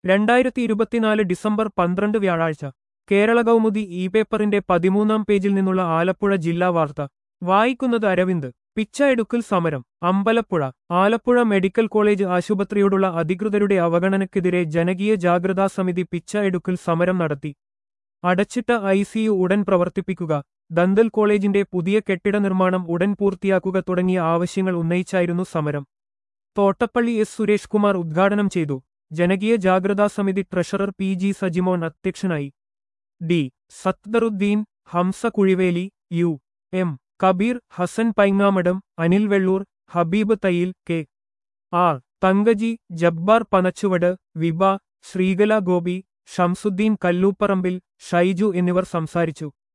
രണ്ടായിരത്തി ഇരുപത്തിനാല് ഡിസംബർ പന്ത്രണ്ട് വ്യാഴാഴ്ച കേരള കൗമുദി ഇ പേപ്പറിന്റെ പതിമൂന്നാം പേജിൽ നിന്നുള്ള ആലപ്പുഴ ജില്ലാ വാർത്ത വായിക്കുന്നത് അരവിന്ദ് പിച്ച എടുക്കൽ സമരം അമ്പലപ്പുഴ ആലപ്പുഴ മെഡിക്കൽ കോളേജ് ആശുപത്രിയോടുള്ള അധികൃതരുടെ അവഗണനയ്ക്കെതിരെ ജനകീയ ജാഗ്രതാ സമിതി പിച്ച എടുക്കൽ സമരം നടത്തി അടച്ചിട്ട ഐ സിയു ഉടൻ പ്രവർത്തിപ്പിക്കുക ദന്തൽ കോളേജിന്റെ പുതിയ കെട്ടിട നിർമ്മാണം ഉടൻ പൂർത്തിയാക്കുക തുടങ്ങിയ ആവശ്യങ്ങൾ ഉന്നയിച്ചായിരുന്നു സമരം തോട്ടപ്പള്ളി എസ് സുരേഷ് കുമാർ ഉദ്ഘാടനം ചെയ്തു ജനകീയ ജാഗ്രതാ സമിതി ട്രഷറർ പി ജി സജിമോൻ അധ്യക്ഷനായി D Sadruddeen Hamsa Kuzhiveli U M Kabeer Hassan Paingamadom Anil Vellur Habeeb Thayyil K R Thankaji Jabbar Panachuvadu Viba Sreekala Gopi Shamsuddeen Kalluparambil Shaiju എന്നിവർ സംസാരിച്ചു